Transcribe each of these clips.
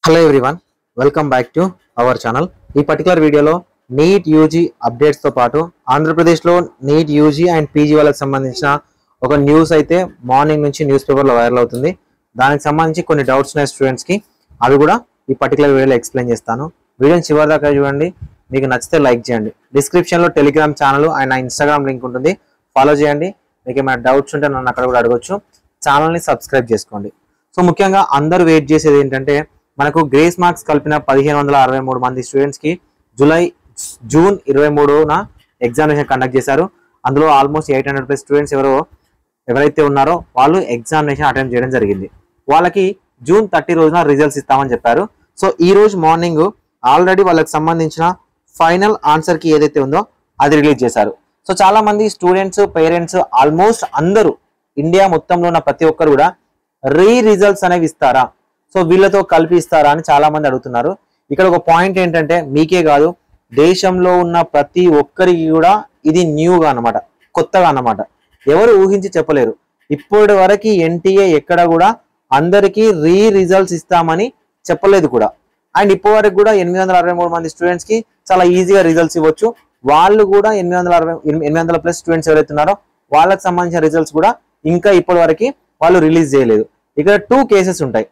hello everyone welcome back to our channel ఈ particular వీడియోలో NEET UG అప్డేట్స్తో పాటు ఆంధ్రప్రదేశ్లో నీట్ యూజీ అండ్ పీజీ వాళ్ళకి సంబంధించిన ఒక న్యూస్ అయితే మార్నింగ్ నుంచి న్యూస్ పేపర్లో వైరల్ అవుతుంది దానికి సంబంధించి కొన్ని డౌట్స్ ఉన్నాయి స్టూడెంట్స్కి అవి కూడా ఈ పర్టికులర్ వీడియోలో ఎక్స్ప్లెయిన్ చేస్తాను వీడియోని చివరి దాకా చూడండి మీకు నచ్చితే లైక్ చేయండి డిస్క్రిప్షన్లో టెలిగ్రామ్ ఛానల్ అండ్ నా ఇన్స్టాగ్రామ్ లింక్ ఉంటుంది ఫాలో చేయండి మీకు ఏమైనా డౌట్స్ ఉంటే నన్ను అక్కడ కూడా అడగొచ్చు ఛానల్ని సబ్స్క్రైబ్ చేసుకోండి సో ముఖ్యంగా అందరూ వెయిట్ చేసేది ఏంటంటే మనకు గ్రేస్ మార్క్స్ కలిపిన పదిహేను వందల అరవై మూడు మంది స్టూడెంట్స్ కి జూలై జూన్ ఇరవై మూడున ఎగ్జామినేషన్ కండక్ట్ చేశారు అందులో almost eight hundred plus students ఎవరో ఎవరైతే ఉన్నారో వాళ్ళు ఎగ్జామినేషన్ అటెంప్ట్ చేయడం జరిగింది వాళ్ళకి జూన్ థర్టీ రోజున రిజల్ట్స్ ఇస్తామని చెప్పారు సో ఈ రోజు మార్నింగ్ ఆల్రెడీ వాళ్ళకి సంబంధించిన ఫైనల్ ఆన్సర్ కి ఏదైతే ఉందో అది రిలీజ్ చేశారు సో చాలా మంది స్టూడెంట్స్ పేరెంట్స్ ఆల్మోస్ట్ అందరూ ఇండియా మొత్తంలో ఉన్న ప్రతి ఒక్కరు కూడా రీ రిజల్ట్స్ అనేవి ఇస్తారా సో వీళ్ళతో కలిపి ఇస్తారా అని చాలా మంది అడుగుతున్నారు ఇక్కడ ఒక పాయింట్ ఏంటంటే మీకే కాదు దేశంలో ఉన్న ప్రతి ఒక్కరికి కూడా ఇది న్యూగా అన్నమాట కొత్తగా అన్నమాట ఎవరు ఊహించి చెప్పలేరు ఇప్పటి వరకు ఎన్టీఏ ఎక్కడ కూడా అందరికీ రీ రిజల్ట్స్ ఇస్తామని చెప్పలేదు కూడా అండ్ ఇప్పటి వరకు కూడా ఎనిమిది వందల అరవై మూడు మంది స్టూడెంట్స్ కి చాలా ఈజీగా రిజల్ట్స్ ఇవ్వచ్చు వాళ్ళు కూడా ఎనిమిది వందల అరవై ఎనిమిది వందల ప్లస్ స్టూడెంట్స్ ఎవరైతే ఉన్నారో వాళ్ళకి సంబంధించిన రిజల్ట్స్ కూడా ఇంకా ఇప్పటి వరకు వాళ్ళు రిలీజ్ చేయలేదు ఇక్కడ టూ కేసెస్ ఉంటాయి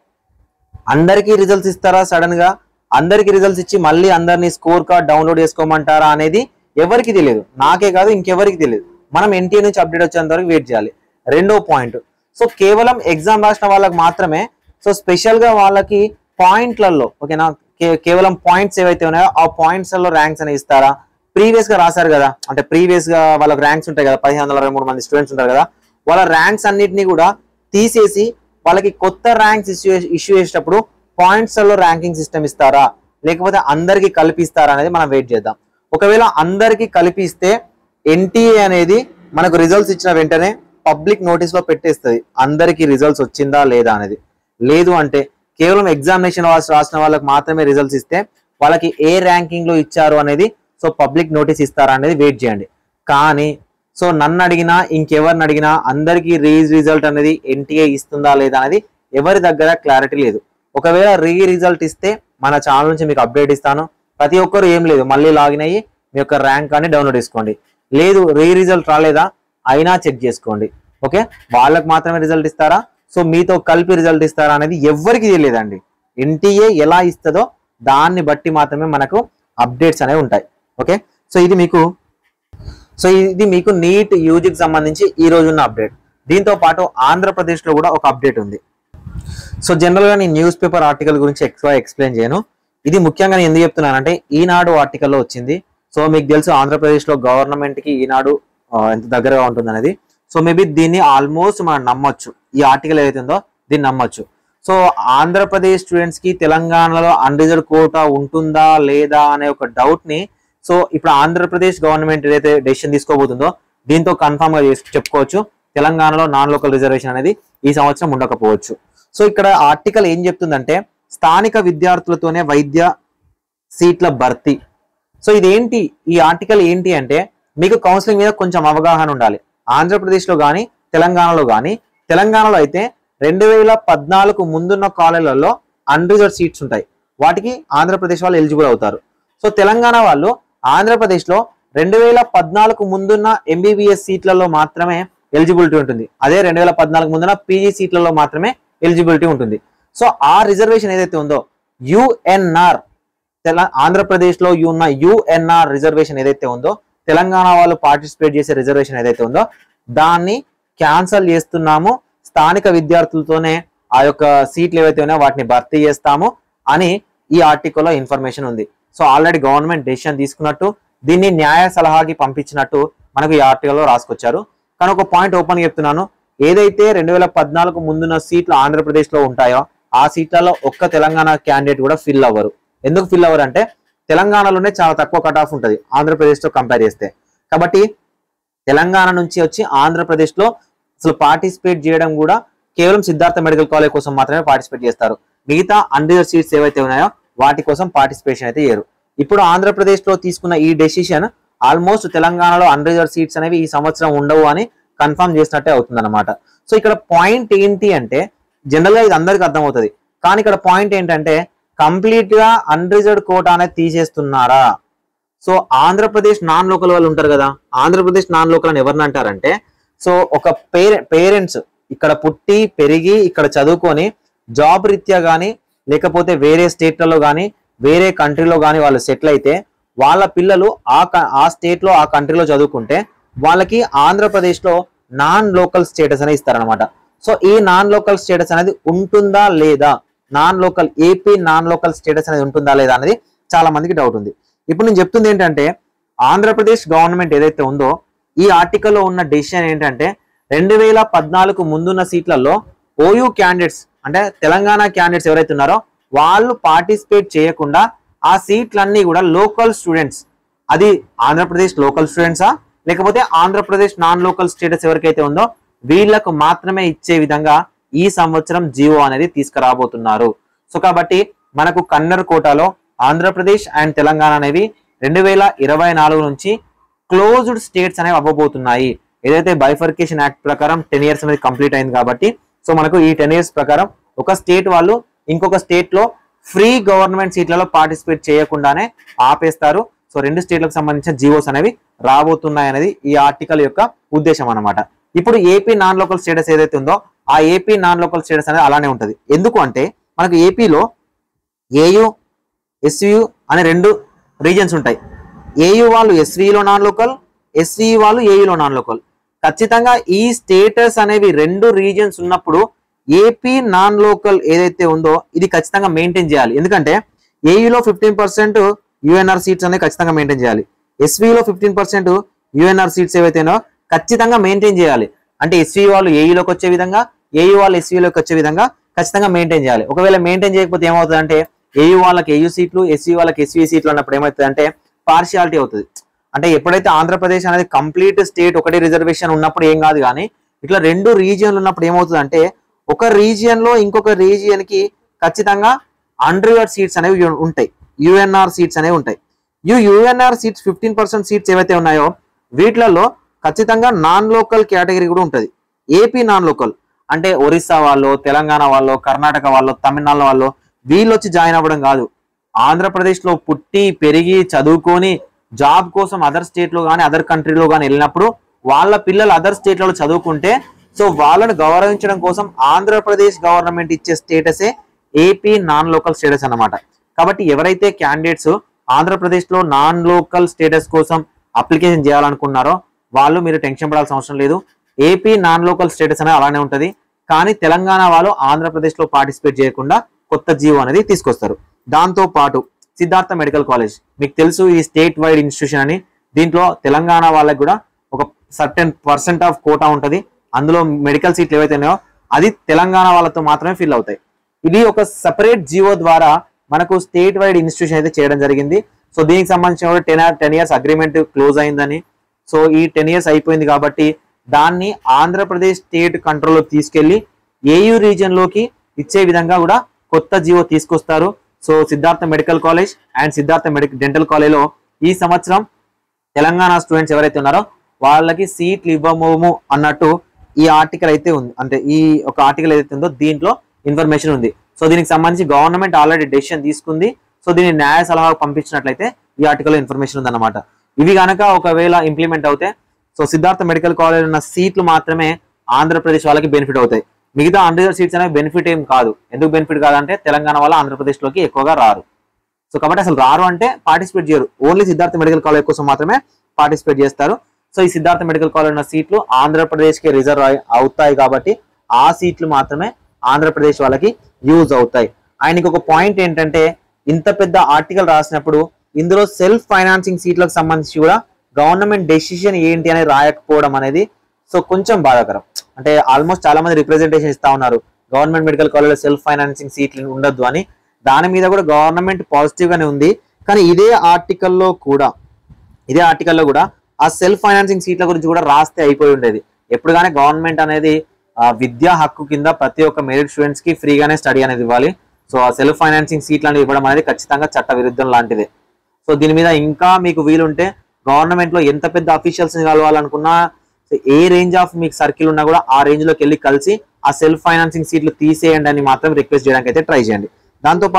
అందరికీ రిజల్ట్స్ ఇస్తారా సడన్ గా అందరికి రిజల్ట్స్ ఇచ్చి మళ్ళీ అందరినీ స్కోర్ కార్డ్ డౌన్లోడ్ చేసుకోమంటారా అనేది ఎవరికి తెలియదు నాకే కాదు ఇంకెవరికి తెలియదు మనం ఎన్టీఏ నుంచి అప్డేట్ వచ్చేంత వరకు వెయిట్ చేయాలి రెండో పాయింట్ సో కేవలం ఎగ్జామ్ రాసిన వాళ్ళకి మాత్రమే సో స్పెషల్ గా వాళ్ళకి పాయింట్లలో ఓకేనా కే- కేవలం పాయింట్స్ ఏవైతే ఉన్నాయో ఆ పాయింట్స్ లలో ర్యాంక్స్ అనేవి ఇస్తారా ప్రీవియస్ గా రాశారు కదా అంటే ప్రీవియస్ గా వాళ్ళకి ర్యాంక్స్ ఉంటాయి కదా పదిహేను వందల అరవై మూడు మంది స్టూడెంట్స్ ఉంటారు కదా వాళ్ళ ర్యాంక్స్ అన్నిటిని కూడా తీసేసి వాళ్ళకి కొత్త ర్యాంక్స్ ఇష్యూ ఇష్యూ చేసేటప్పుడు పాయింట్స్ లో ర్యాంకింగ్ సిస్టమ్ ఇస్తారా లేకపోతే అందరికి కల్పిస్తారా అనేది మనం వెయిట్ చేద్దాం ఒకవేళ అందరికి కల్పిస్తే ఎన్టీఏ అనేది మనకు రిజల్ట్స్ ఇచ్చిన వెంటనే పబ్లిక్ నోటీస్ లో పెట్టేస్తుంది అందరికి రిజల్ట్స్ వచ్చిందా లేదా అనేది లేదు అంటే కేవలం ఎగ్జామినేషన్ రాసిన వాళ్ళకి మాత్రమే రిజల్ట్స్ ఇస్తే వాళ్ళకి ఏ ర్యాంకింగ్ లో ఇచ్చారు అనేది సో పబ్లిక్ నోటీస్ ఇస్తారా అనేది వెయిట్ చేయండి కానీ సో నన్ను అడిగినా ఇంకెవరిని అడిగినా అందరికీ రీజ్ రిజల్ట్ అనేది ఎన్టీఏ ఇస్తుందా లేదా అనేది ఎవరి దగ్గర క్లారిటీ లేదు ఒకవేళ రీ రిజల్ట్ ఇస్తే మన ఛానల్ నుంచి మీకు అప్డేట్ ఇస్తాను ప్రతి ఒక్కరు ఏం లేదు మళ్ళీ లాగిన్ అయ్యి మీ యొక్క ర్యాంక్ అని డౌన్లోడ్ చేసుకోండి లేదు రీ రిజల్ట్ రాలేదా అయినా చెక్ చేసుకోండి ఓకే వాళ్ళకి మాత్రమే రిజల్ట్ ఇస్తారా సో మీతో కలిపి రిజల్ట్ ఇస్తారా అనేది ఎవరికి తెలియదండి ఎన్టీఏ ఎలా ఇస్తుందో దాన్ని బట్టి మాత్రమే మనకు అప్డేట్స్ అనేవి ఉంటాయి ఓకే సో ఇది మీకు సో ఇది మీకు నీట్ యూజీకి సంబంధించి ఈ రోజు ఉన్న అప్డేట్ దీంతో పాటు ఆంధ్రప్రదేశ్ లో కూడా ఒక అప్డేట్ ఉంది సో జనరల్ గా నేను న్యూస్ పేపర్ ఆర్టికల్ గురించి ఎక్కువ ఎక్స్ప్లెయిన్ చేయను ఇది ముఖ్యంగా నేను ఎందుకు చెప్తున్నానంటే ఈనాడు ఆర్టికల్లో వచ్చింది సో మీకు తెలుసు ఆంధ్రప్రదేశ్ లో గవర్నమెంట్ కి ఈనాడు ఆ, ఎంత దగ్గరగా ఉంటుంది అనేది సో మేబీ దీన్ని ఆల్మోస్ట్ మనం నమ్మొచ్చు ఈ ఆర్టికల్ ఏదైతే ఉందో దీన్ని నమ్మొచ్చు సో ఆంధ్రప్రదేశ్ స్టూడెంట్స్ కి తెలంగాణలో అన్రిజర్వ్ కోటా ఉంటుందా లేదా అనే ఒక డౌట్ ని సో ఇప్పుడు ఆంధ్రప్రదేశ్ గవర్నమెంట్ ఏదైతే డెసిషన్ తీసుకోబోతుందో దీంతో కన్ఫామ్ గా చేసి- చెప్పుకోవచ్చు తెలంగాణలో నాన్ లోకల్ రిజర్వేషన్ అనేది ఈ సంవత్సరం ఉండకపోవచ్చు సో ఇక్కడ ఆర్టికల్ ఏం చెప్తుందంటే స్థానిక విద్యార్థులతోనే వైద్య సీట్ల భర్తీ సో ఇదేంటి ఈ ఆర్టికల్ ఏంటి అంటే మీకు కౌన్సిలింగ్ మీద కొంచెం అవగాహన ఉండాలి ఆంధ్రప్రదేశ్లో కానీ తెలంగాణలో కానీ తెలంగాణలో అయితే రెండు వేల పద్నాలుగు ముందున్న కాలేజీలలో అన్రిజర్వ్ సీట్స్ ఉంటాయి వాటికి ఆంధ్రప్రదేశ్ వాళ్ళు ఎలిజిబుల్ అవుతారు సో తెలంగాణ వాళ్ళు ఆంధ్రప్రదేశ్లో రెండు వేల పద్నాలుగు ముందున్న ఎంబీబీఎస్ సీట్లలో మాత్రమే ఎలిజిబిలిటీ ఉంటుంది అదే రెండు వేల పద్నాలుగు ముందున్న పీజీ సీట్లలో మాత్రమే ఎలిజిబిలిటీ ఉంటుంది సో ఆ రిజర్వేషన్ ఏదైతే ఉందో యుఎన్ఆర్ తెల ఆంధ్రప్రదేశ్ లో ఉన్న యుఎన్ఆర్ రిజర్వేషన్ ఏదైతే ఉందో తెలంగాణ వాళ్ళు పార్టిసిపేట్ చేసే రిజర్వేషన్ ఏదైతే ఉందో దాన్ని క్యాన్సల్ చేస్తున్నాము స్థానిక విద్యార్థులతోనే ఆ యొక్క సీట్లు ఏవైతే ఉన్నాయో వాటిని భర్తీ చేస్తాము అని ఈ ఆర్టికల్లో ఇన్ఫర్మేషన్ ఉంది సో ఆల్రెడీ గవర్నమెంట్ డెసిషన్ తీసుకున్నట్టు దీన్ని న్యాయ సలహాకి పంపించినట్టు మనకు ఈ ఆర్టికల్లో రాసుకొచ్చారు కానీ ఒక పాయింట్ ఓపెన్ చెప్తున్నాను ఏదైతే రెండు వేల పద్నాలుగు ముందున్న సీట్లు ఆంధ్రప్రదేశ్ లో ఉంటాయో ఆ సీట్లలో ఒక్క తెలంగాణ క్యాండిడేట్ కూడా ఫిల్ అవ్వరు ఎందుకు ఫిల్ అవ్వరు అంటే తెలంగాణలోనే చాలా తక్కువ కట్ ఆఫ్ ఉంటుంది ఆంధ్రప్రదేశ్ తో కంపేర్ చేస్తే కాబట్టి తెలంగాణ నుంచి వచ్చి ఆంధ్రప్రదేశ్ లో అసలు పార్టిసిపేట్ చేయడం కూడా కేవలం సిద్ధార్థ మెడికల్ కాలేజ్ కోసం మాత్రమే పార్టిసిపేట్ చేస్తారు మిగతా అన్రిజర్వ్ సీట్స్ ఏవైతే ఉన్నాయో వాటి కోసం పార్టిసిపేషన్ అయితే చేయరు ఇప్పుడు ఆంధ్రప్రదేశ్ లో తీసుకున్న ఈ డెసిషన్ ఆల్మోస్ట్ తెలంగాణలో అన్రిజర్వ్ సీట్స్ అనేవి ఈ సంవత్సరం ఉండవు అని కన్ఫర్మ్ చేసినట్టే అవుతుంది అనమాట సో ఇక్కడ పాయింట్ ఏంటి అంటే జనరల్ గా ఇది అందరికి అర్థమవుతుంది కానీ ఇక్కడ పాయింట్ ఏంటంటే కంప్లీట్ గా అన్రిజర్వ్డ్ కోటా అనేది తీసేస్తున్నారా సో ఆంధ్రప్రదేశ్ నాన్ లోకల్ వాళ్ళు ఉంటారు కదా ఆంధ్రప్రదేశ్ నాన్ లోకల్ అని ఎవరిని అంటారంటే సో ఒక పేరె పేరెంట్స్ ఇక్కడ పుట్టి పెరిగి ఇక్కడ చదువుకొని జాబ్ రీత్యా కానీ లేకపోతే వేరే స్టేట్లలో కానీ వేరే కంట్రీలో కానీ వాళ్ళు సెటిల్ అయితే వాళ్ళ పిల్లలు ఆ క- ఆ స్టేట్ లో ఆ కంట్రీలో చదువుకుంటే వాళ్ళకి ఆంధ్రప్రదేశ్ లో నాన్ లోకల్ స్టేటస్ అనేది ఇస్తారనమాట సో ఈ నాన్ లోకల్ స్టేటస్ అనేది ఉంటుందా లేదా non local AP non local status అనేది ఉంటుందా లేదా అనేది చాలా మందికి డౌట్ ఉంది ఇప్పుడు నేను చెప్తుంది ఏంటంటే ఆంధ్రప్రదేశ్ గవర్నమెంట్ ఏదైతే ఉందో ఈ ఆర్టికల్లో ఉన్న డెసిషన్ ఏంటంటే రెండు వేల పద్నాలుగు ముందున్న సీట్లలో ఓయూ క్యాండిడేట్స్ అంటే తెలంగాణ క్యాండిడేట్స్ ఎవరైతే ఉన్నారో వాళ్ళు పార్టిసిపేట్ చేయకుండా ఆ సీట్లన్నీ కూడా లోకల్ స్టూడెంట్స్ అది ఆంధ్రప్రదేశ్ లోకల్ స్టూడెంట్సా లేకపోతే ఆంధ్రప్రదేశ్ నాన్ లోకల్ స్టేటస్ ఎవరికైతే ఉందో వీళ్ళకు మాత్రమే ఇచ్చే విధంగా ఈ సంవత్సరం జియో అనేది తీసుకురాబోతున్నారు సో కాబట్టి మనకు కన్నర్ కోటాలో ఆంధ్రప్రదేశ్ అండ్ తెలంగాణ అనేవి రెండు వేల ఇరవై నాలుగు నుంచి క్లోజ్డ్ స్టేట్స్ అనేవి అవ్వబోతున్నాయి ఏదైతే బైఫర్కేషన్ యాక్ట్ ప్రకారం టెన్ ఇయర్స్ అనేది కంప్లీట్ అయింది కాబట్టి సో మనకు ఈ టెన్ ఇయర్స్ ప్రకారం ఒక స్టేట్ వాళ్ళు ఇంకొక స్టేట్ లో ఫ్రీ గవర్నమెంట్ సీట్లలో పార్టిసిపేట్ చేయకుండానే ఆపేస్తారు సో రెండు స్టేట్లకు సంబంధించిన జీవోస్ అనేవి రాబోతున్నాయి అనేది ఈ ఆర్టికల్ యొక్క ఉద్దేశం అన్నమాట ఇప్పుడు ఏపీ నాన్ లోకల్ స్టేటస్ ఏదైతే ఉందో ఆ ఏపీ నాన్ లోకల్ స్టేటస్ అనేది అలానే ఉంటుంది ఎందుకు అంటే మనకు ఏపీలో ఏయు ఎస్వియు అనే రెండు రీజన్స్ ఉంటాయి ఏయు వాళ్ళు ఎస్విలో నాన్ లోకల్ ఎస్వి వాళ్ళు ఏయులో నాన్ లోకల్ ఖచ్చితంగా ఈ స్టేటస్ అనేవి రెండు రీజన్స్ ఉన్నప్పుడు ఏపీ నాన్ లోకల్ ఏదైతే ఉందో ఇది ఖచ్చితంగా మెయింటైన్ చేయాలి ఎందుకంటే ఏయులో ఫిఫ్టీన్ పర్సెంట్ యుఎన్ఆర్ సీట్స్ అనేవి ఖచ్చితంగా మెయింటైన్ చేయాలి ఎస్విలో ఫిఫ్టీన్ పర్సెంట్ యుఎన్ఆర్ సీట్స్ ఏవైతేనో ఖచ్చితంగా మెయింటైన్ చేయాలి అంటే ఎస్వి వాళ్ళు ఏయులోకి వచ్చే విధంగా ఏయు వాళ్ళు ఎస్వీలోకి వచ్చే విధంగా ఖచ్చితంగా మెయింటైన్ చేయాలి ఒకవేళ మెయింటైన్ చేయకపోతే ఏమవుతుంది అంటే ఏయు వాళ్ళకి ఏయు సీట్లు ఎస్వి వాళ్ళకి ఎస్వి సీట్లు అన్నప్పుడు ఏమవుతుంది అంటే పార్షియాలిటీ అవుతుంది అంటే ఎప్పుడైతే ఆంధ్రప్రదేశ్ అనేది కంప్లీట్ స్టేట్ ఒకటి రిజర్వేషన్ ఉన్నప్పుడు ఏం కాదు కానీ ఇట్లా రెండు రీజియన్లు ఉన్నప్పుడు ఏమవుతుంది అంటే ఒక రీజియన్ లో ఇంకొక రీజియన్ కి ఖచ్చితంగా అండర్ సీట్స్ అనేవి ఉ- ఉంటాయి యుఎన్ఆర్ సీట్స్ అనేవి ఉంటాయి ఈ UNR seats fifteen percent seats ఏవైతే ఉన్నాయో వీటిలలో ఖచ్చితంగా నాన్ లోకల్ కేటగిరీ కూడా ఉంటుంది ఏపీ నాన్ లోకల్ అంటే ఒరిస్సా వాళ్ళు తెలంగాణ వాళ్ళు కర్ణాటక వాళ్ళు తమిళనాడు వాళ్ళు వీళ్ళు వచ్చి జాయిన్ అవ్వడం కాదు ఆంధ్రప్రదేశ్ లో పుట్టి పెరిగి చదువుకొని జాబ్ కోసం అదర్ స్టేట్ లో కానీ అదర్ కంట్రీలో కానీ వెళ్ళినప్పుడు వాళ్ళ పిల్లలు అదర్ స్టేట్లలో చదువుకుంటే సో వాళ్ళని గౌరవించడం కోసం ఆంధ్రప్రదేశ్ గవర్నమెంట్ ఇచ్చే స్టేటసే ఏపీ నాన్ లోకల్ స్టేటస్ అన్నమాట కాబట్టి ఎవరైతే క్యాండిడేట్స్ ఆంధ్రప్రదేశ్ లో నాన్ లోకల్ స్టేటస్ కోసం అప్లికేషన్ చేయాలనుకున్నారో వాళ్ళు మీరు టెన్షన్ పడాల్సిన అవసరం లేదు ఏపీ నాన్ లోకల్ స్టేటస్ అనేది అలానే ఉంటది కానీ తెలంగాణ వాళ్ళు ఆంధ్రప్రదేశ్ లో పార్టిసిపేట్ చేయకుండా కొత్త జీవో అనేది తీసుకొస్తారు దాంతో పాటు సిద్ధార్థ మెడికల్ కాలేజ్ మీకు తెలుసు ఇది స్టేట్ వైడ్ ఇన్స్టిట్యూషన్ అని దీంట్లో తెలంగాణ వాళ్ళకి కూడా ఒక సర్టెన్ పర్సెంట్ ఆఫ్ కోటా ఉంటది అందులో మెడికల్ సీట్లు ఏవైతే ఉన్నాయో అది తెలంగాణ వాళ్ళతో మాత్రమే ఫిల్ అవుతాయి ఇది ఒక సెపరేట్ జియో ద్వారా మనకు స్టేట్ వైడ్ ఇన్స్టిట్యూషన్ అయితే చేయడం జరిగింది సో దీనికి సంబంధించిన ten ten years agreement close అయిందని సో ఈ టెన్ ఇయర్స్ అయిపోయింది కాబట్టి దాన్ని ఆంధ్రప్రదేశ్ స్టేట్ కంట్రోల్లో తీసుకెళ్లి ఏయూ రీజియన్ లోకి ఇచ్చే విధంగా కూడా కొత్త జియో తీసుకొస్తారు so Siddhartha medical college and Siddhartha medical dental కాలేజ్లో ఈ సంవత్సరం తెలంగాణ స్టూడెంట్స్ ఎవరైతే ఉన్నారో వాళ్ళకి సీట్లు ఇవ్వము అన్నట్టు ఈ ఆర్టికల్ అయితే ఉంది అంటే ఈ ఒక ఆర్టికల్ ఏదైతే ఉందో దీంట్లో ఇన్ఫర్మేషన్ ఉంది సో దీనికి సంబంధించి గవర్నమెంట్ ఆల్రెడీ డెసిషన్ తీసుకుంది సో దీన్ని న్యాయ సలహా పంపించినట్లయితే ఈ ఆర్టికల్ ఇన్ఫర్మేషన్ ఉందన్నమాట ఇవి కనుక ఒకవేళ ఇంప్లిమెంట్ అవుతే సో సిద్ధార్థ మెడికల్ కాలేజ్ ఉన్న సీట్లు మాత్రమే ఆంధ్రప్రదేశ్ వాళ్ళకి బెనిఫిట్ అవుతాయి మిగతా అన్రిజర్వ్ సీట్స్ అనేవి బెనిఫిట్ ఏం కాదు ఎందుకు బెనిఫిట్ కాదంటే తెలంగాణ వాళ్ళు ఆంధ్రప్రదేశ్ లోకి ఎక్కువగా రారు సో కాబట్టి అసలు రారు అంటే పార్టిసిపేట్ చేయరు ఓన్లీ సిద్ధార్థ మెడికల్ కాలేజ్ కోసం మాత్రమే పార్టిసిపేట్ చేస్తారు సో ఈ సిద్ధార్థ మెడికల్ కాలేజ్ ఉన్న సీట్లు ఆంధ్రప్రదేశ్ కి రిజర్వ్ అవుతాయి కాబట్టి ఆ సీట్లు మాత్రమే ఆంధ్రప్రదేశ్ వాళ్ళకి యూజ్ అవుతాయి ఆయనకి ఒక పాయింట్ ఏంటంటే ఇంత పెద్ద ఆర్టికల్ రాసినప్పుడు ఇందులో సెల్ఫ్ ఫైనాన్సింగ్ సీట్లకు సంబంధించి కూడా గవర్నమెంట్ డెసిషన్ ఏంటి అనేది రాయకపోవడం అనేది సో కొంచెం బాధాకరం అంటే ఆల్మోస్ట్ చాలా మంది రిప్రజెంటేషన్ ఇస్తా ఉన్నారు government medical college self financing సీట్లు ఉండొద్దు అని దాని మీద కూడా గవర్నమెంట్ పాజిటివ్ గానే ఉంది కానీ ఇదే ఆర్టికల్లో కూడా ఇదే ఆర్టికల్లో కూడా ఆ సెల్ఫ్ ఫైనాన్సింగ్ సీట్ల గురించి కూడా రాస్తే అయిపోయి ఉండేది ఎప్పుడు కానీ గవర్నమెంట్ అనేది ఆ, విద్యా హక్కు కింద ప్రతి ఒక్క మెరిట్ స్టూడెంట్స్ కి ఫ్రీగానే స్టడీ అనేది ఇవ్వాలి సో ఆ సెల్ఫ్ ఫైనాన్సింగ్ సీట్లు అనేది ఇవ్వడం అనేది ఖచ్చితంగా చట్ట విరుద్ధం లాంటిదే సో దీని మీద ఇంకా మీకు వీలుంటే గవర్నమెంట్ లో ఎంత పెద్ద అఫీషియల్స్ ని కలవాలనుకున్నా సో ఏ రేంజ్ ఆఫ్ మీకు సర్కిల్ ఉన్నా కూడా ఆ రేంజ్ లోకి వెళ్ళి కలిసి ఆ సెల్ఫ్ ఫైనాన్సింగ్ సీట్లు తీసేయండి అని మాత్రం రిక్వెస్ట్ చేయడానికి అయితే ట్రై చేయండి దాంతో పాటు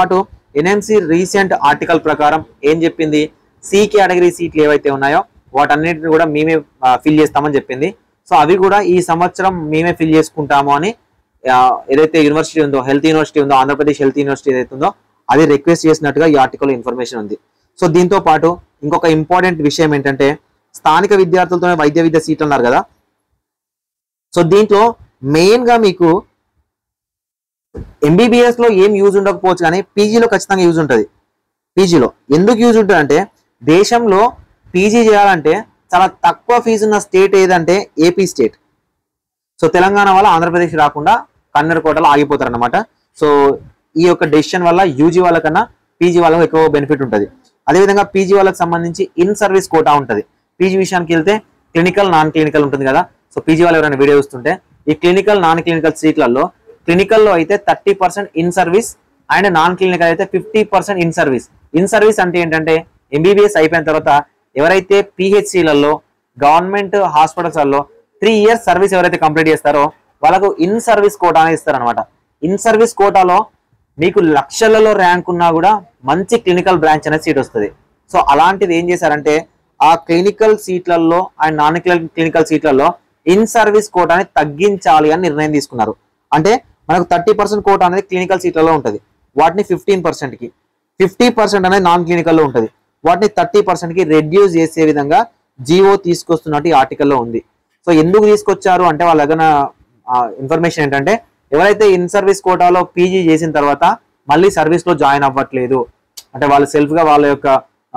ఎన్ఎంసి రీసెంట్ ఆర్టికల్ ప్రకారం ఏం చెప్పింది సి కేటగిరీ సీట్లు ఏవైతే ఉన్నాయో వాటన్నిటిని కూడా మేమే ఫిల్ చేస్తామని చెప్పింది సో అవి కూడా ఈ సంవత్సరం మేమే ఫిల్ చేసుకుంటాము అని ఆ, ఏదైతే యూనివర్సిటీ ఉందో హెల్త్ యూనివర్సిటీ ఉందో ఆంధ్రప్రదేశ్ హెల్త్ యూనివర్సిటీ ఏదైతే ఉందో అది రిక్వెస్ట్ చేసినట్టుగా ఈ ఆర్టికల్ ఇన్ఫర్మేషన్ ఉంది సో దీంతో పాటు ఇంకొక ఇంపార్టెంట్ విషయం ఏంటంటే స్థానిక విద్యార్థులతోనే వైద్య విద్య సీట్లు అన్నారు కదా సో దీంట్లో మెయిన్ గా మీకు ఎంబీబీఎస్ లో ఏం యూజ్ ఉండకపోవచ్చు కానీ పీజీలో ఖచ్చితంగా యూజ్ ఉంటుంది పీజీలో ఎందుకు యూజ్ ఉంటుంది అంటే దేశంలో పీజీ చేయాలంటే చాలా తక్కువ ఫీజు ఉన్న స్టేట్ ఏదంటే ఏపీ స్టేట్ సో తెలంగాణ వల్ల ఆంధ్రప్రదేశ్ రాకుండా కన్నడ కోటలో ఆగిపోతారు అనమాట సో ఈ యొక్క డెసిషన్ వల్ల యూజీ వాళ్ళకన్నా పీజీ వాళ్ళకు ఎక్కువ బెనిఫిట్ ఉంటుంది అదేవిధంగా పీజీ వాళ్ళకి సంబంధించి ఇన్ సర్వీస్ కోటా ఉంటుంది పీజీ విషయానికి వెళ్తే క్లినికల్ నాన్ క్లినికల్ ఉంటుంది కదా సో పీజీ వాళ్ళు ఎవరైనా వీడియో చూస్తుంటే ఈ క్లినికల్ నాన్ క్లినికల్ సీట్లలో క్లినికల్లో అయితే thirty percent in service and non clinical అయితే fifty percent in service in service అంటే ఏంటంటే ఎంబీబీఎస్ అయిపోయిన తర్వాత ఎవరైతే పిహెచ్సిలలో గవర్నమెంట్ హాస్పిటల్స్లలో త్రీ ఇయర్స్ సర్వీస్ ఎవరైతే కంప్లీట్ చేస్తారో వాళ్ళకు ఇన్ సర్వీస్ కోటా అనేది ఇస్తారనమాట ఇన్ సర్వీస్ కోటాలో మీకు లక్షలలో ర్యాంక్ ఉన్నా కూడా మంచి క్లినికల్ బ్రాంచ్ అనేది సీట్ వస్తుంది సో అలాంటిది ఏం చేశారంటే ఆ క్లినికల్ సీట్లలో అండ్ నాన్ క్లినికల్ సీట్లలో ఇన్ సర్వీస్ కోటాని తగ్గించాలి అని నిర్ణయం తీసుకున్నారు అంటే మనకు థర్టీ పర్సెంట్ కోటా అనేది క్లినికల్ సీట్లలో ఉంటుంది వాటిని ఫిఫ్టీన్ కి ఫిఫ్టీ పర్సెంట్ అనేది నాన్ క్లినికల్లో ఉంటుంది వాటిని థర్టీ కి రెడ్యూస్ చేసే విధంగా జియో తీసుకొస్తున్నట్టు ఈ ఆర్టికల్లో ఉంది సో ఎందుకు తీసుకొచ్చారు అంటే వాళ్ళ దగ్గర ఇన్ఫర్మేషన్ ఏంటంటే ఎవరైతే ఇన్ సర్వీస్ కోటాలో పీజీ చేసిన తర్వాత మళ్ళీ సర్వీస్ లో జాయిన్ అవ్వట్లేదు అంటే వాళ్ళు సెల్ఫ్ గా వాళ్ళ యొక్క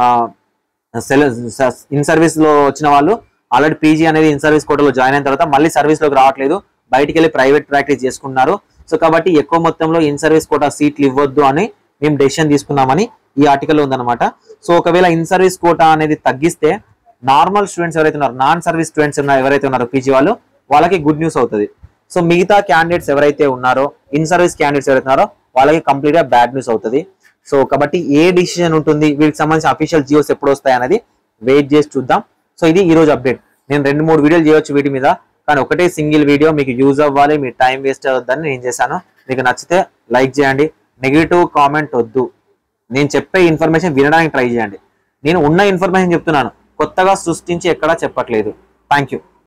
ఇన్ సర్వీస్ లో వచ్చిన వాళ్ళు ఆల్రెడీ పీజీ అనేది ఇన్ సర్వీస్ కోటాలో జాయిన్ అయిన తర్వాత మళ్ళీ సర్వీస్ లోకి రావట్లేదు బయటికి వెళ్ళి ప్రైవేట్ ప్రాక్టీస్ చేసుకున్నారు సో కాబట్టి ఎక్కువ మొత్తంలో ఇన్ సర్వీస్ కోటా సీట్లు ఇవ్వద్దు అని మేము డెసిషన్ తీసుకున్నామని ఈ ఆర్టికల్ ఉందన్నమాట సో ఒకవేళ ఇన్ సర్వీస్ కోటా అనేది తగ్గిస్తే నార్మల్ స్టూడెంట్స్ ఎవరైతే ఉన్నారో నాన్ సర్వీస్ స్టూడెంట్స్ ఉన్నారు ఎవరైతే ఉన్నారో పీజీ వాళ్ళు వాళ్ళకి గుడ్ న్యూస్ అవుతుంది సో మిగతా క్యాండిడేట్స్ ఎవరైతే ఉన్నారో ఇన్ సర్వీస్ క్యాండిడేట్స్ ఎవరైతే ఉన్నారో వాళ్ళకి కంప్లీట్ గా బ్యాడ్ న్యూస్ అవుతుంది సో కాబట్టి ఏ డిసిషన్ ఉంటుంది వీటికి సంబంధించిన అఫీషియల్ జియోస్ ఎప్పుడు వస్తాయి అనేది వెయిట్ చేసి చూద్దాం సో ఇది ఈ రోజు అప్డేట్ నేను రెండు మూడు వీడియోలు చేయొచ్చు వీటి మీద కానీ ఒకటే సింగిల్ వీడియో మీకు యూజ్ అవ్వాలి మీ టైం వేస్ట్ అవ్వద్దని నేను చేశాను మీకు నచ్చితే లైక్ చేయండి నెగిటివ్ కామెంట్ వద్దు నేను చెప్పే ఇన్ఫర్మేషన్ వినడానికి ట్రై చేయండి నేను ఉన్న ఇన్ఫర్మేషన్ చెప్తున్నాను కొత్తగా సృష్టించి ఎక్కడా చెప్పట్లేదు థ్యాంక్ యూ